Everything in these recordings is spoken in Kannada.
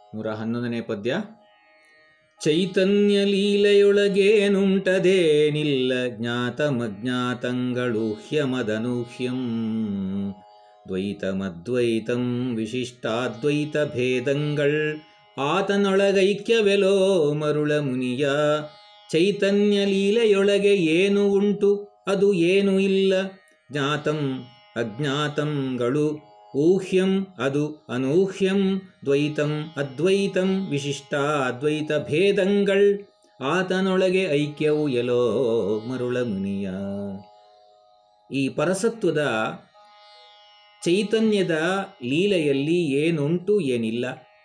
ನೂರ ಹನ್ನೊಂದನೇ ಪದ್ಯ ಚೈತನ್ಯ ಲೀಲೆಯೊಳಗೇನುಂಟದೇನಿಲ್ಲ ಜ್ಞಾತಮಜ್ಞಾತಂಗಳೂಹ್ಯಮದನೂಹ್ಯಂ ದ್ವೈತಮದ್ವೈತಂ ವಿಶಿಷ್ಟಾದ್ವೈತ ಭೇದಂಗಳ್ ಆತನೊಳಗೈಕ್ಯವೆಲೋ ಮರುಳ ಮುನಿಯ ಚೈತನ್ಯ ಲೀಲೆಯೊಳಗೆ ಏನು ಉಂಟು ಅದು ಏನು ಇಲ್ಲ ಜ್ಞಾತಂ ಅಜ್ಞಾತಂಗಳು ಊಹ್ಯಂ ಅದು ಅನೂಹ್ಯಂ ದ್ವೈತಂ ಅದ್ವೈತಂ ವಿಶಿಷ್ಟ ಅದ್ವೈತ ಭೇದಂಗಳ್ ಆತನೊಳಗೆ ಐಕ್ಯವು ಎಲೋ ಮರುಳ ಮುನಿಯ ಈ ಪರಸತ್ವದ ಚೈತನ್ಯದ ಲೀಲೆಯಲ್ಲಿ ಏನುಂಟು ಏನಿಲ್ಲ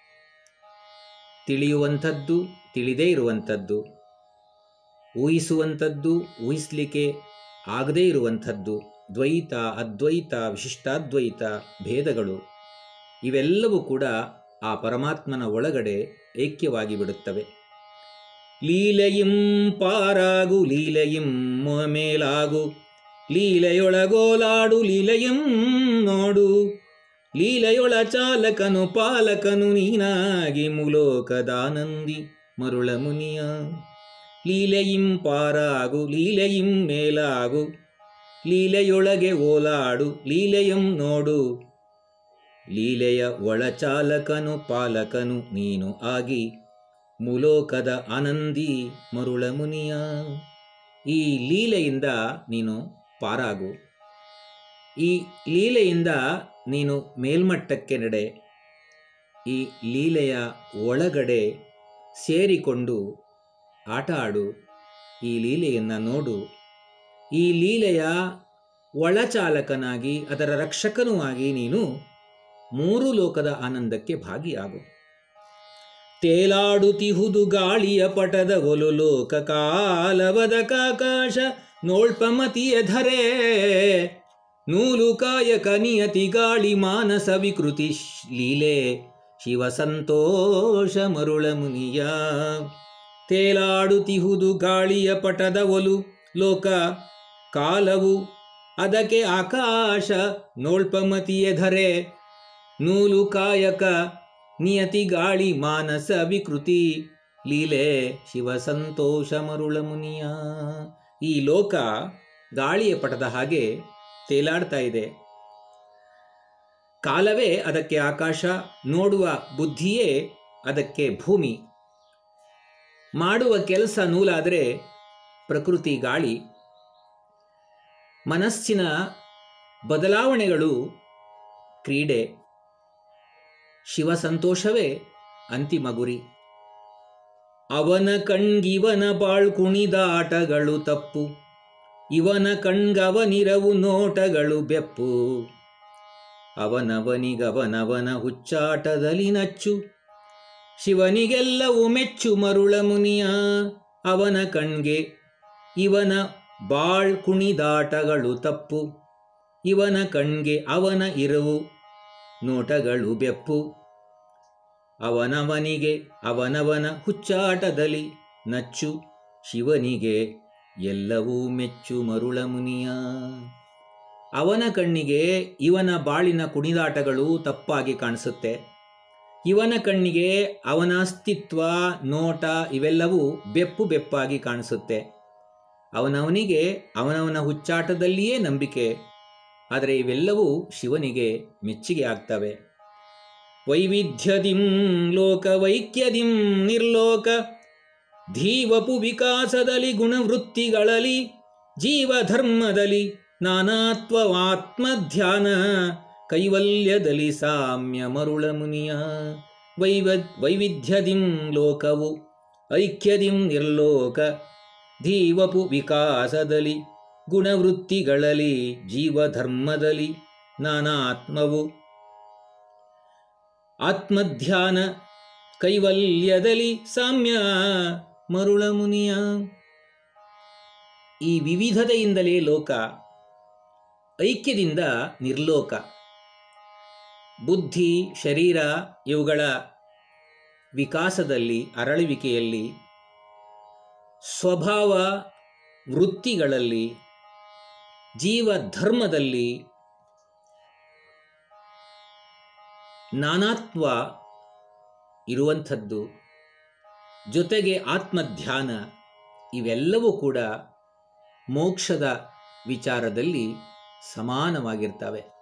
ತಿಳಿಯುವಂಥದ್ದು ತಿಳಿದೇ ಇರುವಂಥದ್ದು ಊಹಿಸುವಂಥದ್ದು ಊಹಿಸಲಿಕ್ಕೆ ಆಗದೇ ಇರುವಂಥದ್ದು ದ್ವೈತ ಅದ್ವೈತ ವಿಶಿಷ್ಟಾದ್ವೈತ ಭೇದಗಳು ಇವೆಲ್ಲವೂ ಕೂಡ ಆ ಪರಮಾತ್ಮನ ಒಳಗಡೆ ಐಕ್ಯವಾಗಿ ಬಿಡುತ್ತವೆ ಲೀಲೆಯಿಂ ಪಾರಾಗು ಲೀಲೆಯಿಂ ಮೇಲಾಗು ಲೀಲೆಯೊಳಗೋಲಾಡು ಲೀಲೆಯಂ ನೋಡು ಲೀಲೆಯೊಳ ಚಾಲಕನು ಪಾಲಕನು ನೀನಾಗಿ ಮುಲೋಕದಾನಂದಿ ಮರುಳ ಮುನಿಯ ಲೀಲೆಯಿಂ ಪಾರಾಗು ಲೀಲೆಯಿಂ ಮೇಲಾಗು ಲೀಲೆಯೊಳಗೆ ಓಲಾಡು ಲೀಲೆಯಂ ನೋಡು ಲೀಲೆಯ ಒಳಚಾಲಕನು ಪಾಲಕನು ನೀನು ಆಗಿ ಮುಲೋಕದ ಆನಂದಿ ಮರುಳ ಮುನಿಯ ಈ ಲೀಲೆಯಿಂದ ನೀನು ಪಾರಾಗು ಈ ಲೀಲೆಯಿಂದ ನೀನು ಮೇಲ್ಮಟ್ಟಕ್ಕೆ ನಡೆ ಈ ಲೀಲೆಯ ಒಳಗಡೆ ಸೇರಿಕೊಂಡು ಆಟ ಆಡು ಈ ಲೀಲೆಯನ್ನು ನೋಡು ಈ ಲೀಲೆಯ ಒಳಚಾಲಕನಾಗಿ ಅದರ ರಕ್ಷಕನೂ ಆಗಿ ನೀನು ಮೂರು ಲೋಕದ ಆನಂದಕ್ಕೆ ಭಾಗಿಯಾಗು ತೇಲಾಡುತಿಹುದು ಗಾಳಿಯ ಪಟದ ಒಲು ಲೋಕ ಕಾಲವದ ಕಾಕಾಶ ನೋಳ್ಪಮತಿಯ ಧರೆ ನೂಲು ಕಾಯಕ ನಿಯತಿ ಗಾಳಿ ಮಾನಸ ವಿಕೃತಿ ಲೀಲೆ ಶಿವ ಸಂತೋಷ ಮರುಳ ಮುನಿಯ ತೇಲಾಡುತಿಹುದು ಗಾಳಿಯ ಪಟದ ಒಲು ಲೋಕ ಕಾಲವು ಅದಕ್ಕೆ ಆಕಾಶ ನೋಳ್ಪಮತಿಯ ಧರೆ ನೂಲು ಕಾಯಕ ನಿಯತಿ ಗಾಳಿ ಮಾನಸ ವಿಕೃತಿ ಲೀಲೆ ಶಿವ ಸಂತೋಷ ಮರುಳ ಮುನಿಯ ಈ ಲೋಕ ಗಾಳಿಯ ಪಟದ ಹಾಗೆ ತೇಲಾಡ್ತಾ ಇದೆ ಕಾಲವೇ ಅದಕ್ಕೆ ಆಕಾಶ ನೋಡುವ ಬುದ್ಧಿಯೇ ಅದಕ್ಕೆ ಭೂಮಿ ಮಾಡುವ ಕೆಲಸ ನೂಲಾದರೆ ಪ್ರಕೃತಿ ಗಾಳಿ ಮನಸ್ಸಿನ ಬದಲಾವಣೆಗಳು ಕ್ರೀಡೆ ಶಿವ ಸಂತೋಷವೇ ಅಂತಿಮ ಗುರಿ ಅವನ ಕಣ್ಗಿವನ ಬಾಳ್ ಕುಣಿದಾಟಗಳು ತಪ್ಪು ಇವನ ಕಣ್ಗವನಿರವು ನೋಟಗಳು ಬೆಪ್ಪು ಅವನವನಿಗವನವನ ಹುಚ್ಚಾಟದಲ್ಲಿ ನಚ್ಚು ಶಿವನಿಗೆಲ್ಲವೂ ಮೆಚ್ಚು ಮರುಳ ಮುನಿಯ ಅವನ ಕಣ್ಗೆ ಇವನ ಬಾಳ್ ಕುಣಿದಾಟಗಳು ತಪ್ಪು ಇವನ ಕಣ್ಗೆ ಅವನ ಇರವು ನೋಟಗಳು ಬೆಪ್ಪು ಅವನವನಿಗೆ ಅವನವನ ಹುಚ್ಚಾಟದಲ್ಲಿ ನಚ್ಚು ಶಿವನಿಗೆ ಎಲ್ಲವೂ ಮೆಚ್ಚು ಮರುಳ ಮುನಿಯ ಅವನ ಕಣ್ಣಿಗೆ ಇವನ ಬಾಳಿನ ಕುಣಿದಾಟಗಳು ತಪ್ಪಾಗಿ ಕಾಣಿಸುತ್ತೆ ಇವನ ಕಣ್ಣಿಗೆ ಅವನ ಅಸ್ತಿತ್ವ ನೋಟ ಇವೆಲ್ಲವೂ ಬೆಪ್ಪು ಬೆಪ್ಪಾಗಿ ಕಾಣಿಸುತ್ತೆ ಅವನವನಿಗೆ ಅವನವನ ಹುಚ್ಚಾಟದಲ್ಲಿಯೇ ನಂಬಿಕೆ ಆದರೆ ಇವೆಲ್ಲವೂ ಶಿವನಿಗೆ ಮೆಚ್ಚುಗೆ ಆಗ್ತವೆ ವೈವಿಧ್ಯದಿಂ ಲೋಕವೈಕ್ಯದಿಂ ನಿರ್ಲೋಕ ಧೀವಪು ವಿಕಾಸದಲ್ಲಿ ಗುಣವೃತ್ತಿಗಳಲ್ಲಿ ಜೀವಧರ್ಮದಲ್ಲಿ ನಾನಾತ್ವವಾತ್ಮಧ್ಯಾನ ಕೈವಲ್ಯದಲ್ಲಿ ಸಾಮ್ಯ ಮರುಳ ಮುನಿಯ ವೈವ ವೈವಿಧ್ಯದಿಂ ಲೋಕವು ಐಕ್ಯದಿಂ ನಿರ್ಲೋಕ ಧೀವಪು ವಿಕಾಸದಲ್ಲಿ ಗುಣವೃತ್ತಿಗಳಲ್ಲಿ ಜೀವಧರ್ಮದಲ್ಲಿ ನಾನಾತ್ಮವು ಆತ್ಮಧ್ಯಾನ ಕೈವಲ್ಯದಲ್ಲಿ ಸಾಮ್ಯ ಮರುಳ ಮುನಿಯ ಈ ವಿವಿಧತೆಯಿಂದಲೇ ಲೋಕ ಐಕ್ಯದಿಂದ ನಿರ್ಲೋಕ ಬುದ್ಧಿ ಶರೀರ ಇವುಗಳ ವಿಕಾಸದಲ್ಲಿ ಅರಳುವಿಕೆಯಲ್ಲಿ ಸ್ವಭಾವ ವೃತ್ತಿಗಳಲ್ಲಿ ಜೀವ ಧರ್ಮದಲ್ಲಿ ನಾನಾತ್ವ ಇರುವಂಥದ್ದು ಜೊತೆಗೆ ಆತ್ಮಧ್ಯಾನ ಇವೆಲ್ಲವೂ ಕೂಡ ಮೋಕ್ಷದ ವಿಚಾರದಲ್ಲಿ ಸಮಾನವಾಗಿರ್ತವೆ